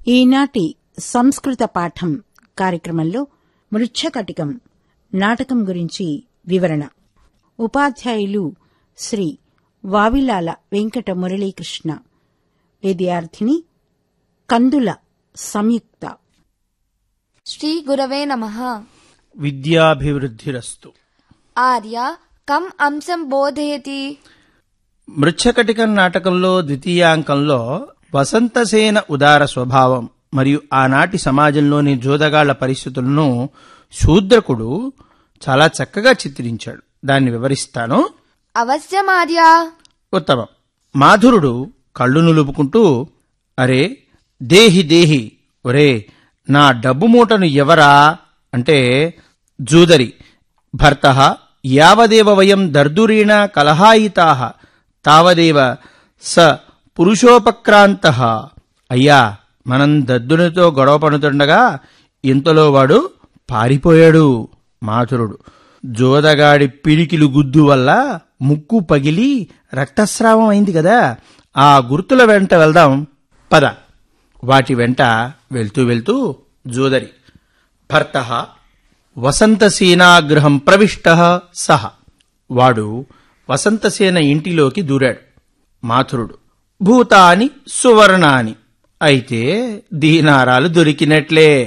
ఈనాటి సంస్కృత పాఠం కార్యక్రమంలో మృచ్ఛకటికం నాటకం గురించి వివరణ ఉపాధ్యాయులు శ్రీ వావిలాల వెంకట మురళీకృష్ణ విద్యార్థిని కందుల సంయుక్త శ్రీ గురవే నమ విద్యాభివృద్ధిరస్తు ఆర్య కం అంశం బోధయతి మృచ్ఛకటికం నాటకంలో ద్వితీయాంకంలో వసంతసేన ఉదార స్వభావం మరియు ఆనాటి సమాజంలోని జోదగాళ్ల పరిస్థితులను శూద్రకుడు చాలా చక్కగా చిత్రించాడు దాన్ని వివరిస్తాను అవశ్యం ఆర్య ఉత్తమం మాధురుడు కళ్ళు నులుపుకుంటూ అరే దేహి దేహి ఒరే నా డబ్బు మూటను ఎవరా అంటే జూదరి భర్త యావదేవ వయం దర్దురీణ కలహాయితా తావదేవ స పురుషోపక్రాంత అయ్యా మనం దద్దునితో గొడవ పడుతుండగా ఇంతలో వాడు పారిపోయాడు మాధురుడు జోదగాడి పిడికిలు గుద్దు వల్ల ముక్కు పగిలి రక్తస్రావం అయింది కదా ఆ గుర్తుల వెంట వెళ్దాం పద వాటి వెంట వెళ్తూ వెళ్తూ జోదరి భర్త వసంతసేనాగృహం ప్రవిష్ట సహ వాడు వసంతసేన ఇంటిలోకి దూరాడు మాథురుడు భూతాని సువర్ణాని అయితే దీనారాలు దొరికినట్లే